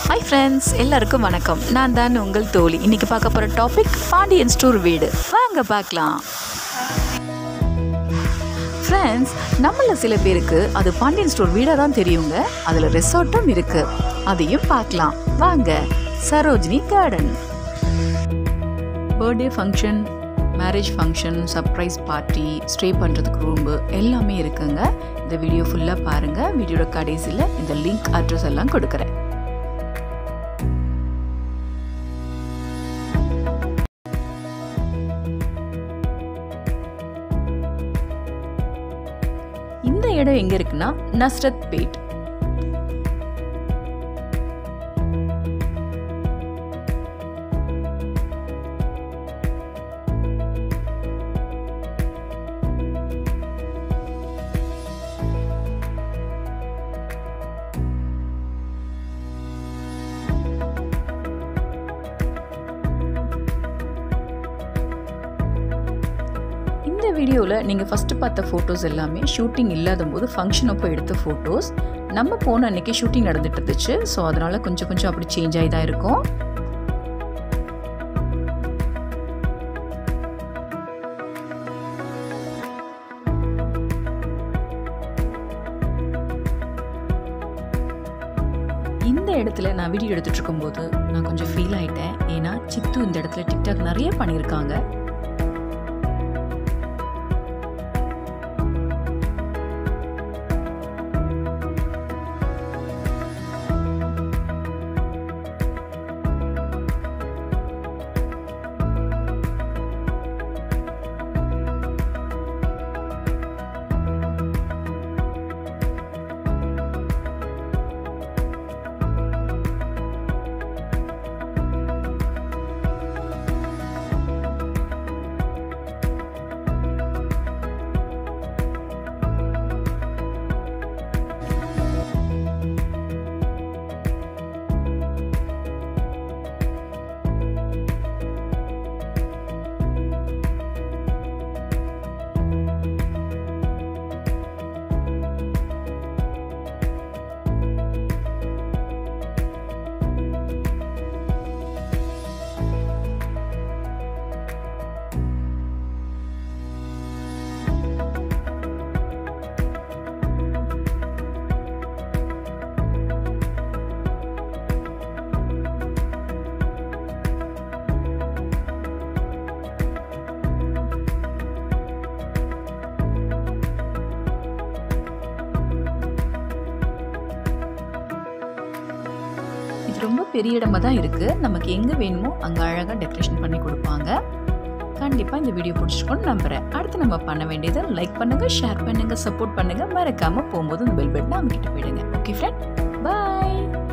hi friends எல்லாருக்கும் வணக்கம் நான் தான் உங்கள் தோழி இன்றைக்கி பார்க்க போகிற டாபிக் பாண்டியன் ஸ்டோர் வீடு வாங்க பார்க்கலாம் ஃப்ரெண்ட்ஸ் நம்மள சில பேருக்கு அது பாண்டியன் ஸ்டோர் வீடாக தான் தெரியுங்க அதில் ரெசார்ட்டும் இருக்குது அதையும் பார்க்கலாம் வாங்க Sarojini garden birthday function marriage function surprise party stay பண்ணுறதுக்கு ரூம்பு எல்லாமே இருக்குங்க இந்த வீடியோ ஃபுல்லாக பாருங்கள் வீடியோட கடைசியில் இந்த லிங்க் அட்ரஸ் எல்லாம் கொடுக்குறேன் இந்த இடம் எங்கே இருக்குன்னா நஸ்ரத் பேட் இந்த வீடியோவில் நீங்கள் ஃபஸ்ட்டு பார்த்த ஃபோட்டோஸ் எல்லாமே ஷூட்டிங் இல்லாத போது ஃபங்க்ஷன் அப்போ எடுத்த ஃபோட்டோஸ் நம்ம போன அன்னைக்கு ஷூட்டிங் நடந்துட்டு இருந்துச்சு ஸோ அதனால் கொஞ்சம் கொஞ்சம் அப்படி சேஞ்ச் ஆகி தான் இருக்கும் இந்த இடத்துல நான் வீடியோ எடுத்துட்டு இருக்கும்போது நான் கொஞ்சம் ஃபீல் ஆயிட்டேன் ஏன்னா சித்து இந்த இடத்துல டிக்டாக் நிறைய பண்ணியிருக்காங்க இது ரொம்ப பெரிய இடமா தான் இருக்குது நமக்கு எங்கே வேணுமோ அங்கே அழகாக டெக்கரேஷன் பண்ணி கொடுப்பாங்க கண்டிப்பாக இந்த வீடியோ பிடிச்சிருக்கோன்னு நம்புகிறேன் அடுத்து நம்ம பண்ண வேண்டியதை லைக் பண்ணுங்கள் ஷேர் பண்ணுங்கள் சப்போர்ட் பண்ணுங்கள் மறக்காமல் போகும்போது இந்த பெல் பட்டனை அமைக்கிட்டு போயிடுங்க ஓகே ஃப்ரெண்ட் பாய்